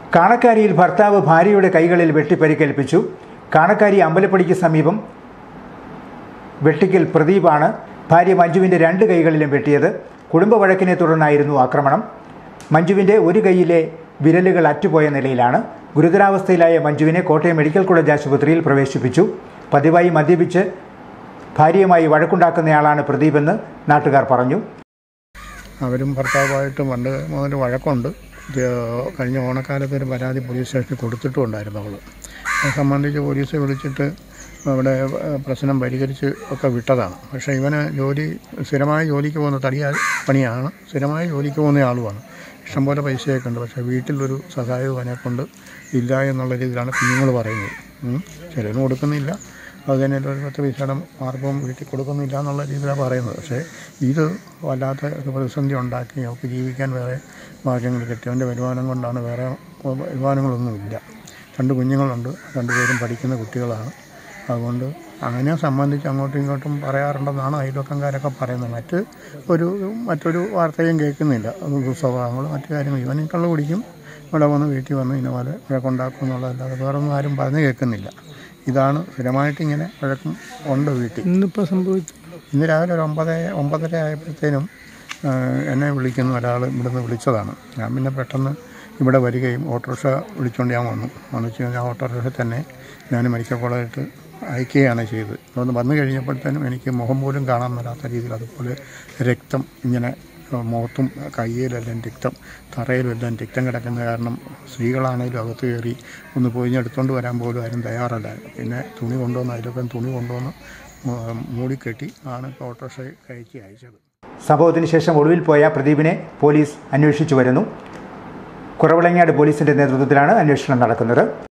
കാണക്കാരിയിൽ ഭർത്താവ് ഭാര്യയുടെ കൈകളിൽ വെട്ടിപ്പരിക്കേൽപ്പിച്ചു കാണക്കാരി അമ്പലപ്പടിക്ക് സമീപം വെട്ടിക്കൽ പ്രദീപാണ് ഭാര്യ മഞ്ജുവിൻ്റെ രണ്ട് കൈകളിലും വെട്ടിയത് കുടുംബ വഴക്കിനെ തുടർന്നായിരുന്നു ആക്രമണം മഞ്ജുവിൻ്റെ ഒരു കൈയിലെ വിരലുകൾ അറ്റുപോയ നിലയിലാണ് ഗുരുതരാവസ്ഥയിലായ മഞ്ജുവിനെ കോട്ടയം മെഡിക്കൽ കോളേജ് ആശുപത്രിയിൽ പ്രവേശിപ്പിച്ചു പതിവായി മദ്യപിച്ച് ഭാര്യയുമായി വഴക്കുണ്ടാക്കുന്നയാളാണ് പ്രദീപെന്ന് നാട്ടുകാർ പറഞ്ഞു അവരും ഭർത്താവുമായിട്ട് പണ്ട് മുതൽ വഴക്കുണ്ട് ഇത് കഴിഞ്ഞ ഓണക്കാലത്ത് ഒരു പരാതി പോലീസ് സ്റ്റേഷനിൽ കൊടുത്തിട്ടും ഉണ്ടായിരുന്നു അവൾ അത് സംബന്ധിച്ച് പോലീസ് വിളിച്ചിട്ട് അവിടെ ഏഹ്, പ്രശ്നം പരിഹരിച്ച് ഒക്കെ വിട്ടതാണ് പക്ഷേ ഇവന് ജോലി സ്ഥിരമായ ജോലിക്ക് പോകുന്ന തടിയ പണിയാണ് സ്ഥിരമായ ജോലിക്ക് പോകുന്ന ആളുമാണ് ഇഷ്ടംപോലെ പൈസയൊക്കെ ഉണ്ട് പക്ഷേ വീട്ടിലൊരു സഹായവും അതിനെക്കൊണ്ട് ഇല്ല എന്നുള്ള രീതിയിലാണ് കുഞ്ഞുങ്ങൾ പറയുന്നത് ഉം. ചിലവിന് കൊടുക്കുന്നില്ല അത് തന്നെ ഒരു പത്ത് പൈസയുടെ മാർഗവും വീട്ടിൽ കൊടുക്കുന്നില്ല എന്നുള്ള രീതിയിലാണ് പറയുന്നത് പക്ഷേ ഇത് വല്ലാത്ത ഒരു പ്രതിസന്ധി ഉണ്ടാക്കി അവർക്ക് ജീവിക്കാൻ വേറെ മാർഗങ്ങൾ കിട്ടി അവൻ്റെ വരുമാനം കൊണ്ടാണ് വേറെ വരുമാനങ്ങളൊന്നുമില്ല രണ്ട് കുഞ്ഞുങ്ങളുണ്ട് രണ്ടുപേരും പഠിക്കുന്ന കുട്ടികളാണ് അതുകൊണ്ട് അതിനെ സംബന്ധിച്ച് അങ്ങോട്ടും ഇങ്ങോട്ടും പറയാറുണ്ടെന്നാണ് അയൽവക്കംകാരൊക്കെ പറയുന്നത് മറ്റ് ഒരു മറ്റൊരു വാർത്തയും കേൾക്കുന്നില്ല സ്വഭാവങ്ങൾ മറ്റു കാര്യങ്ങൾ ഇവനും കള്ള് കുടിക്കും ഇവിടെ വന്ന് വീട്ടിൽ വന്ന് ഇന്ന പോലെ വഴക്കുണ്ടാക്കും എന്നുള്ളതല്ലാതെ വേറൊന്നും ആരും പറഞ്ഞു കേൾക്കുന്നില്ല ഇതാണ് സ്ഥിരമായിട്ട് ഇങ്ങനെ വഴക്കും ഉണ്ട് വീട്ടിൽ ഇന്നിപ്പോൾ സംഭവിച്ചു ഇന്ന് രാവിലെ ഒരു ഒമ്പത് ഒമ്പതര ആയപ്പോഴത്തേനും ആ, എന്നെ വിളിക്കുന്ന ഒരാൾ ഇവിടുന്ന് വിളിച്ചതാണ് ഞാൻ പിന്നെ പെട്ടെന്ന് ഇവിടെ വരികയും ഓട്ടോറിക്ഷ വിളിച്ചുകൊണ്ട് ഞാൻ വന്നു വന്നു വെച്ച് കഴിഞ്ഞാൽ ഓട്ടോറിക്ഷ തന്നെ ഞാൻ മെഡിക്കൽ കോളേജിട്ട് അയക്കുകയാണ് ചെയ്തത് അവിടുന്ന് വന്നു കഴിഞ്ഞപ്പോഴത്തേനും എനിക്ക് മുഖം പോലും കാണാൻ മേലാത്ത രീതിയിൽ അതുപോലെ രക്തം ഇങ്ങനെ മുഖത്തും കയ്യിലെല്ലാം രക്തം തറയിലും എല്ലാം രക്തം കിടക്കുന്ന കാരണം സ്ത്രീകളാണെങ്കിലും അകത്ത് കയറി ഒന്ന് പോയി എടുത്തുകൊണ്ട് വരാൻ പോലും ആരും തയ്യാറല്ലായിരുന്നു പിന്നെ തുണി കൊണ്ടുവന്ന് അതിലൊക്കെ തുണി കൊണ്ടുവന്ന് മൂ- മൂടിക്കെട്ടി ആണ് ഇപ്പോൾ ഓട്ടോറിക്ഷ കയറ്റി അയച്ചത് സംഭവത്തിന് ശേഷം ഒളിവിൽ പോയ പ്രദീപിനെ പോലീസ് അന്വേഷിച്ചു വരുന്നു കുറവിളങ്ങാട് പോലീസിന്റെ നേതൃത്വത്തിലാണ് അന്വേഷണം നടക്കുന്നത്